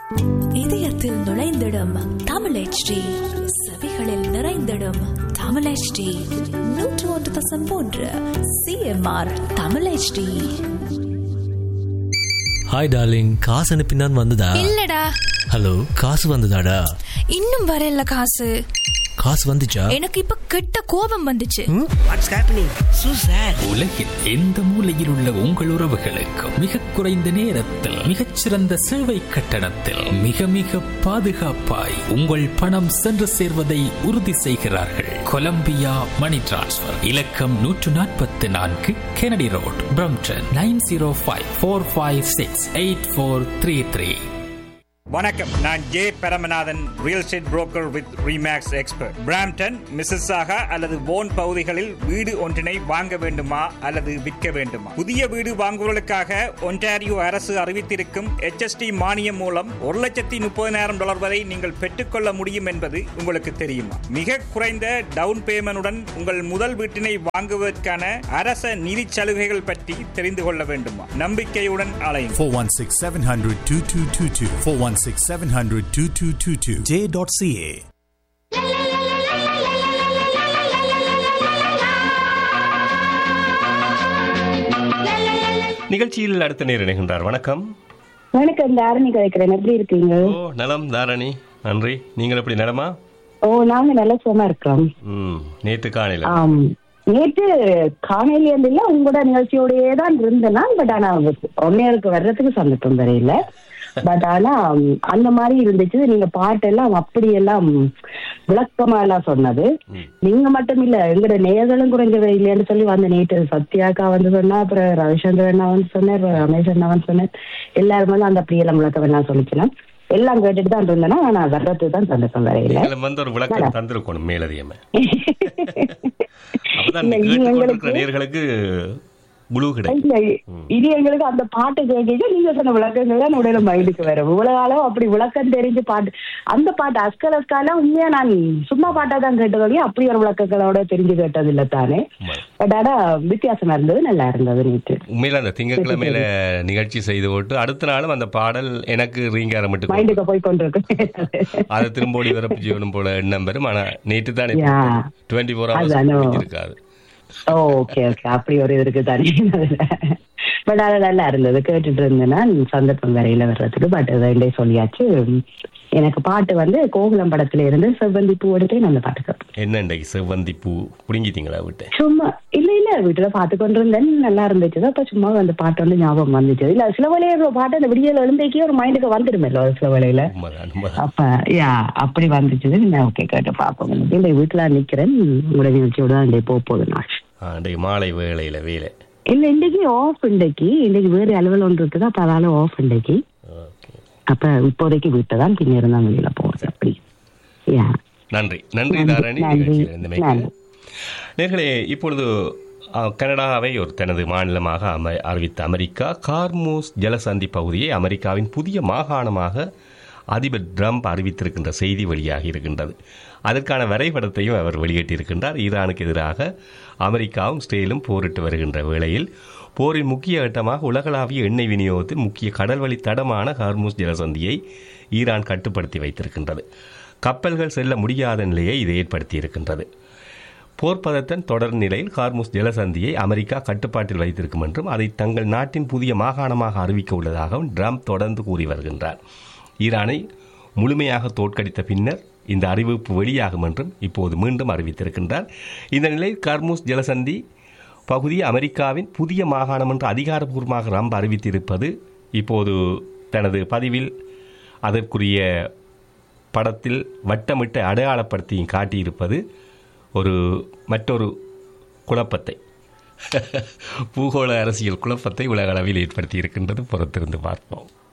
இதயத்தில் நுழைந்திடும் தமிழ் HD செவிகளில் நிறைந்திடும் தமிழ் HD நூற்று ஒன்று தசம் மூன்று CMR Tamil HD hi darling காசு அனுப்பினான் வந்ததா இல்லடா ஹலோ காசு வந்ததாடா இன்னும் வரல காசு காசு வந்துச்சா எனக்கு இப்ப கெட்ட கோபம் வந்துச்சு வாட்ஸ் ஹேப்பனிங் சூ சார் உலகில் எந்த மூலையில் உள்ள உங்கள் உறவுகளுக்கும் மிக குறைந்த நேரத்தில் மிகச்சிறந்த சேவை கட்டணத்தில் மிக மிக பாதுகாப்பாய் உங்கள் பணம் சென்று சேர்வதை உறுதி செய்கிறார்கள் கொலம்பியா மணி டிரான்ஸ்ஃபர் இலக்கம் நூற்று நாற்பத்தி நான்கு Kennedy road Brampton nine zero five four five six eight four three three வணக்கம் நான் J Paramanathan real estate broker with Remax expert Brampton Mississauga அல்லது போன் பகுதிகளில் வீடு ஒன்றினை வாங்க வேண்டுமா அல்லது விற்க வேண்டுமா புதிய வீடு வாங்குவதற்காக ஒன்டாரியோ அரசு அறிவித்திருக்கும் HST மானியம் மூலம் ஒரு லட்சத்தி முப்பதினாயிரம் டாலர் வரை நீங்கள் பெற்றுக்கொள்ள முடியும் என்பது உங்களுக்கு தெரியுமா மிக குறைந்த டவுன் பேமெண்டுடன் உங்கள் முதல் வீட்டினை வாங்குவதற்கான அரச நிதி சலுகைகள் பற்றி தெரிந்து கொள்ள வேண்டுமா நம்பிக்கையுடன் அலையுங்கள் 416 700 2222. 416 700 2222. J.ca. நிகழ்ச்சியில் அடுத்த நேர் இணைகின்றார் வணக்கம் வணக்கம் தாரணி கதைக்கிறேன் எப்படி இருக்கீங்க ஓ நலம் தாரணி நன்றி நீங்கள் எப்படி நலமா ஓ நாங்க நல்ல சுகமா இருக்கிறோம் ம் நேற்று காணையில் ஆம் நேற்று காணையில இருந்து இல்ல உங்களோட நிகழ்ச்சியோடயே தான் இருந்தேனா பட் ஆனா ஒன்னேருக்கு வர்றதுக்கு சந்தர்ப்பம் வரையில பட் ஆனா ம், அந்த மாதிரி இருந்துச்சு நீங்க பாட்டெல்லாம் அப்படியெல்லாம் விளக்கமா எல்லாம் சொன்னது நீங்க மட்டும் இல்ல எங்களோட நேர்களும் குறைஞ்சவே இல்லையான்னு சொல்லி வந்த நேற்று சத்யாக்கா வந்து சொன்னா அப்புறம் ரவிசங்கர் அண்ணா வந்து சொன்னார் அப்புறம் ரமேஷ் அண்ணா வந்து சொன்னார் எல்லாரும் வந்து அந்த அப்படியெல்லாம் விளக்கம் எல்லாம் சொல்லிக்கலாம் எல்லாம் கேட்டுட்டு தான் இருந்தேன்னா ஆனா வர்றதுக்கு தான் சந்தர்ப்பம் வரையில நீங்களும் வந்து ஒரு விளக்கம் தந்திருக்கணும் மேலதிகமே அப்பதான் இல்ல, இது கேட்டுக்கொண்டிருக்கிற எங்களுக்கு- நேர்களுக்கு குழு கிடைக்கும் இல்ல இது எங்களுக்கு அந்த பாட்டு கேட்க நீங்க சொன்ன விளக்கங்கள் தான் உடைய மைண்டுக்கு வரும் இவ்வளவு காலம் அப்படி விளக்கம் தெரிஞ்சு பாட்டு அந்த பாட்டு அஸ்கல் அஸ்கால உண்மையா நான் சும்மா பாட்டா தான் கேட்டதோடய அப்படி ஒரு விளக்கங்களோட தெரிஞ்சு கேட்டது இல்ல தானே பட் ஆனா வித்தியாசமா இருந்தது நல்லா இருந்தது நேற்று உண்மையில அந்த திங்கட்கிழமையில நிகழ்ச்சி செய்து போட்டு அடுத்த நாளும் அந்த பாடல் எனக்கு ரீங்காரமிட்டு மைண்டுக்கு போய் கொண்டிருக்கு அதை திரும்போடி வரப்பு ஜீவனம் போல எண்ணம் வரும் ஆனா நேற்று தானே யா. டுவெண்ட்டி ஃபோர் அதானோ. ஹவர்ஸ் இருக்காது ஓகே ஓகே அப்படி ஒரு இது இருக்கு தானே பட் அது நல்லா இருந்தது கேட்டுட்டு இருந்தேன்னா சந்தர்ப்பம் வரையில வர்றதுக்கு பட் ரெண்டே சொல்லியாச்சு எனக்கு பாட்டு வந்து கோகுலம் படத்துல இருந்து செவ்வந்தி பூ எடுத்து அந்த பாட்டு கேட்பேன் என்ன இன்றைக்கு செவ்வந்தி பூ புடுங்கிட்டீங்களா விட்டு சும்மா இல்ல இல்ல வீட்டுல பாத்து கொண்டு இருந்தேன் நல்லா இருந்துச்சு அப்ப சும்மா அந்த பாட்டு வந்து ஞாபகம் வந்துச்சு இல்ல சில வேலையில பாட்டு அந்த விடியல் எழுந்தைக்கே ஒரு மைண்டுக்கு வந்துடுமல்ல ஒரு சில வேலையில உண்மைதான் உண்மைதான் அப்ப யா அப்படி வந்துச்சு நான் ஓகே கேட்டு பாப்போம் இந்த வீட்டுல நிக்கிறேன் உங்களுடைய நிகழ்ச்சியோட தான் இன்றைக்கு போக போகுது நான் ஆ, இன்றைக்கு மாலை வேளையில வேலை இல்ல இன்னைக்கு ஆஃப் இன்னைக்கு இன்னைக்கு வேற அலுவல் ஒன்று இருக்குது அப்ப அதனால ஆஃப் இன்னைக்கு அப்ப இப்போதைக்கு வீட்டை தான் பின்ன இருந்தா வெளியில போறது அப்படி யா நன்றி நன்றி நன்றி, தாரணி நன்றி, நிகழ்ச்சியில் இருந்தமைக்கு நன்றி. நேர்களே இப்பொழுது அ, கனடாவை ஒரு தனது மாநிலமாக அம அறிவித்த அமெரிக்கா கார்மூஸ் ஜலசந்தி பகுதியை அமெரிக்காவின் புதிய மாகாணமாக அதிபர் ட்ரம்ப் அறிவித்திருக்கின்ற செய்தி வெளியாகி இருக்கின்றது அதற்கான வரைபடத்தையும் அவர் வெளியிட்டிருக்கின்றார் ஈரானுக்கு எதிராக அமெரிக்காவும் இஸ்ரேலும் போரிட்டு வருகின்ற வேளையில் போரின் முக்கிய கட்டமாக உலகளாவிய எண்ணெய் விநியோகத்தின் முக்கிய கடல்வழி தடமான ஹார்மூஸ் ஜலசந்தியை ஈரான் கட்டுப்படுத்தி வைத்திருக்கின்றது கப்பல்கள் செல்ல முடியாத நிலையை இது ஏற்படுத்தி இருக்கின்றது போர்ப்பதத்தின் தொடர் நிலையில் ஹார்முஸ் ஜலசந்தியை அமெரிக்கா கட்டுப்பாட்டில் வைத்திருக்கும் என்றும் அதை தங்கள் நாட்டின் புதிய மாகாணமாக அறிவிக்க உள்ளதாகவும் ட்ரம்ப் தொடர்ந்து கூறி வருகின்றார் ஈரானை முழுமையாக தோற்கடித்த பின்னர் இந்த அறிவிப்பு வெளியாகும் என்றும் இப்போது மீண்டும் அறிவித்திருக்கின்றார் இந்த நிலையில் கார்மூஸ் ஜலசந்தி பகுதி அமெரிக்காவின் புதிய மாகாணம் என்று அதிகாரப்பூர்வமாக ட்ரம்ப் அறிவித்திருப்பது இப்போது தனது பதிவில் அதற்குரிய படத்தில் வட்டமிட்ட அடையாளப்படுத்தியும் காட்டியிருப்பது ஒரு மற்றொரு குழப்பத்தை பூகோள அரசியல் குழப்பத்தை உலக அளவில் ஏற்படுத்தி இருக்கின்றது பொறுத்திருந்து பார்ப்போம்